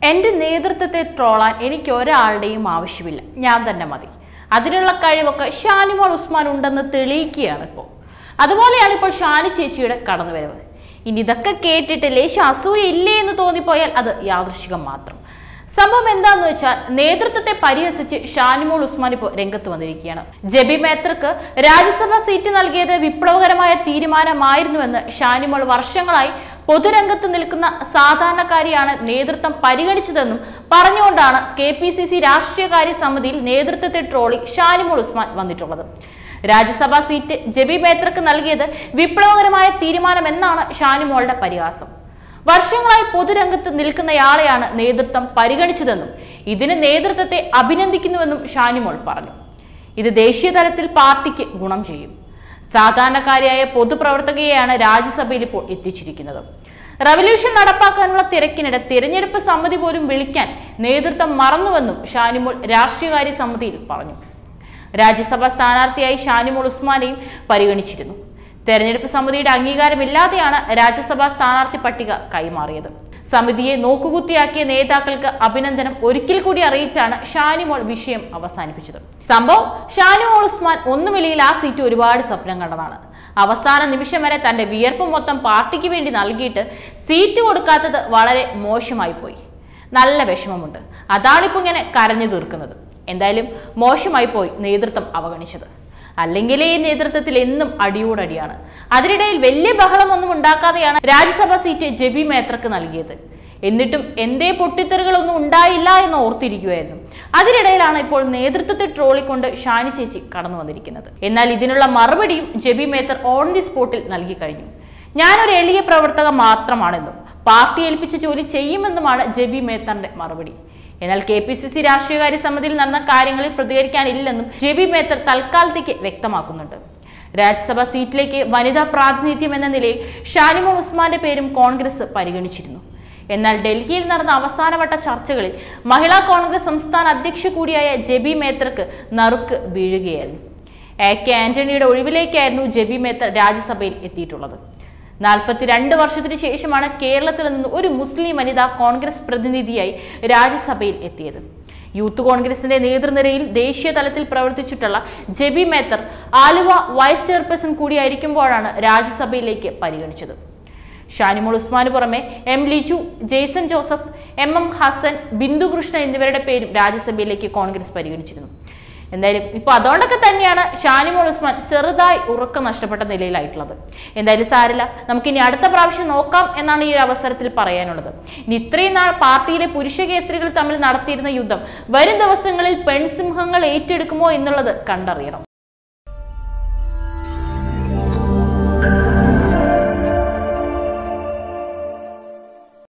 എൻ്റെ നേതൃത്വത്തെ ട്രോളാൻ എനിക്ക് ഒരാളുടെയും ആവശ്യമില്ല ഞാൻ തന്നെ മതി അതിനുള്ള കഴിവൊക്കെ ഷാനിമോൾ ഉസ്മാൻ ഉണ്ടെന്ന് തെളിയിക്കുകയാണ് ഇപ്പോൾ അതുപോലെയാണ് ഇപ്പോൾ ഷാനി ചേച്ചിയുടെ കടന്നുവരവ് ഇനി ഇതൊക്കെ കേട്ടിട്ട് ലേശ അസൂയ ഇല്ലേ എന്ന് തോന്നിപ്പോയാൽ അത് യാദൃശികം മാത്രം സംഭവം എന്താന്ന് വെച്ചാൽ നേതൃത്വത്തെ പരിഹസിച്ച് ഷാനിമോൾ ഉസ്മാൻ ഇപ്പോൾ രംഗത്ത് വന്നിരിക്കുകയാണ് ജബി മേത്രക്ക് രാജ്യസഭാ സീറ്റ് നൽകിയത് വിപ്ലവകരമായ തീരുമാനമായിരുന്നുവെന്ന് ഷാനിമോൾ വർഷങ്ങളായി പൊതുരംഗത്ത് നിൽക്കുന്ന സാധാരണക്കാരിയാണ് നേതൃത്വം പരിഗണിച്ചതെന്നും പറഞ്ഞുകൊണ്ടാണ് കെ പി സി സി രാഷ്ട്രീയകാര്യ സമിതിയിൽ നേതൃത്വത്തെ ട്രോളി ഷാനിമോൾ ഉസ്മാൻ വന്നിട്ടുള്ളത് രാജ്യസഭാ സീറ്റ് ജബി മേത്രക്ക് നൽകിയത് വിപ്ലവകരമായ തീരുമാനമെന്നാണ് ഷാനിമോളുടെ പരിഹാസം വർഷങ്ങളായി പൊതുരംഗത്ത് നിൽക്കുന്നയാളെയാണ് നേതൃത്വം പരിഗണിച്ചതെന്നും ഇതിന് നേതൃത്വത്തെ അഭിനന്ദിക്കുന്നുവെന്നും ഷാനിമോൾ പറഞ്ഞു ഇത് ദേശീയ തലത്തിൽ പാർട്ടിക്ക് ഗുണം ചെയ്യും സാധാരണക്കാരിയായ പൊതുപ്രവർത്തകയെയാണ് രാജ്യസഭയിൽ ഇപ്പോൾ എത്തിച്ചിരിക്കുന്നത് റവല്യൂഷൻ നടപ്പാക്കാനുള്ള തിരക്കിനിടെ തിരഞ്ഞെടുപ്പ് സമിതി പോലും വിളിക്കാൻ നേതൃത്വം മറന്നുവെന്നും ഷാനിമോൾ രാഷ്ട്രീയകാര്യ സമിതിയിൽ പറഞ്ഞു രാജ്യസഭാ സ്ഥാനാർത്ഥിയായി ഷാനിമോൾ ഉസ്മാനെയും പരിഗണിച്ചിരുന്നു തെരഞ്ഞെടുപ്പ് സമിതിയുടെ അംഗീകാരമില്ലാതെയാണ് രാജ്യസഭാ സ്ഥാനാർത്ഥി പട്ടിക കൈമാറിയത് സമിതിയെ നോക്കുകുത്തിയാക്കിയ നേതാക്കൾക്ക് അഭിനന്ദനം ഒരിക്കൽ കൂടി അറിയിച്ചാണ് ഷാനിമോൾ വിഷയം അവസാനിപ്പിച്ചത് സംഭവം ഷാനിമോൾ ഉസ്മാൻ ഒന്നുമില്ലെങ്കിൽ ആ സീറ്റ് ഒരുപാട് സ്വപ്നം കണ്ടതാണ് അവസാന നിമിഷം വരെ തന്റെ വിയർപ്പ് മൊത്തം പാർട്ടിക്ക് വേണ്ടി നൽകിയിട്ട് സീറ്റ് കൊടുക്കാത്തത് വളരെ മോശമായി പോയി നല്ല വിഷമമുണ്ട് അതാണിപ്പോൾ ഇങ്ങനെ കരഞ്ഞു തീർക്കുന്നത് എന്തായാലും മോശമായി പോയി നേതൃത്വം അവഗണിച്ചത് അല്ലെങ്കിൽ ഈ നേതൃത്വത്തിൽ എന്നും അടിയോടടിയാണ് അതിനിടയിൽ വലിയ ബഹളമൊന്നും ഉണ്ടാക്കാതെയാണ് രാജ്യസഭാ സീറ്റ് ജെബി മേത്രക്ക് നൽകിയത് എന്നിട്ടും എന്തേ പൊട്ടിത്തെറികളൊന്നും ഉണ്ടായില്ല എന്ന് ഓർത്തിരിക്കുകയായിരുന്നു അതിനിടയിലാണ് ഇപ്പോൾ നേതൃത്വത്തെ ട്രോളിക്കൊണ്ട് ഷാനി ചേച്ചി കടന്നു വന്നിരിക്കുന്നത് എന്നാൽ ഇതിനുള്ള മറുപടിയും ജെബി മേത്തർ ഓൺ ദി സ്പോട്ടിൽ നൽകി കഴിഞ്ഞു ഞാനൊരു എളിയ പ്രവർത്തക മാത്രമാണെന്നും പാർട്ടി ഏൽപ്പിച്ച ജോലി ചെയ്യുമെന്നുമാണ് ജെബി മേത്തറിന്റെ മറുപടി എന്നാൽ കെ പി സി സി രാഷ്ട്രീയകാര്യ സമിതിയിൽ നടന്ന കാര്യങ്ങളിൽ പ്രതികരിക്കാനില്ലെന്നും ജെബി മേത്തർ തൽക്കാലത്തേക്ക് വ്യക്തമാക്കുന്നുണ്ട് രാജ്യസഭാ സീറ്റിലേക്ക് വനിതാ പ്രാതിനിധ്യം എന്ന നിലയിൽ ഷാനിമോൾ ഉസ്മാന്റെ പേരും കോൺഗ്രസ് പരിഗണിച്ചിരുന്നു എന്നാൽ ഡൽഹിയിൽ നടന്ന അവസാനവട്ട ചർച്ചകളിൽ മഹിളാ കോൺഗ്രസ് സംസ്ഥാന അധ്യക്ഷ കൂടിയായ ജെബി മേത്തർക്ക് നറുക്ക് വീഴുകയായിരുന്നു എ കെ ആന്റണിയുടെ ഒഴിവിലേക്കായിരുന്നു ജെബി മേത്തർ രാജ്യസഭയിൽ എത്തിയിട്ടുള്ളത് നാൽപ്പത്തിരണ്ട് വർഷത്തിന് ശേഷമാണ് കേരളത്തിൽ നിന്ന് ഒരു മുസ്ലിം വനിത കോൺഗ്രസ് പ്രതിനിധിയായി രാജ്യസഭയിൽ എത്തിയത് യൂത്ത് കോൺഗ്രസിന്റെ നേതൃനിരയിൽ ദേശീയ തലത്തിൽ പ്രവർത്തിച്ചിട്ടുള്ള ജെബി മേത്തർ ആലുവ വൈസ് ചെയർപേഴ്സൺ കൂടിയായിരിക്കുമ്പോഴാണ് രാജ്യസഭയിലേക്ക് പരിഗണിച്ചത് ഷാനിമോൾ ഉസ്മാന് പുറമെ M Liju Jaison Joseph M M Hassan Bindu Krishna എന്നിവരുടെ പേരും രാജ്യസഭയിലേക്ക് കോൺഗ്രസ് പരിഗണിച്ചിരുന്നു എന്തായാലും ഇപ്പൊ അതുകൊണ്ടൊക്കെ തന്നെയാണ് ഷാനിമോൾ ഉസ്മാൻ ചെറുതായി ഉറക്കം നഷ്ടപ്പെട്ട നിലയിലായിട്ടുള്ളത് എന്തായാലും സാരില്ല നമുക്കിനി അടുത്ത പ്രാവശ്യം നോക്കാം എന്നാണ് ഈ ഒരു അവസരത്തിൽ പറയാനുള്ളത് ഇനി ഇത്രയും നാൾ പാർട്ടിയിലെ പുരുഷ കേസരികൾ തമ്മിൽ നടത്തിയിരുന്ന യുദ്ധം വരും ദിവസങ്ങളിൽ പെൺസിംഹങ്ങൾ ഏറ്റെടുക്കുമോ എന്നുള്ളത് കണ്ടറിയണം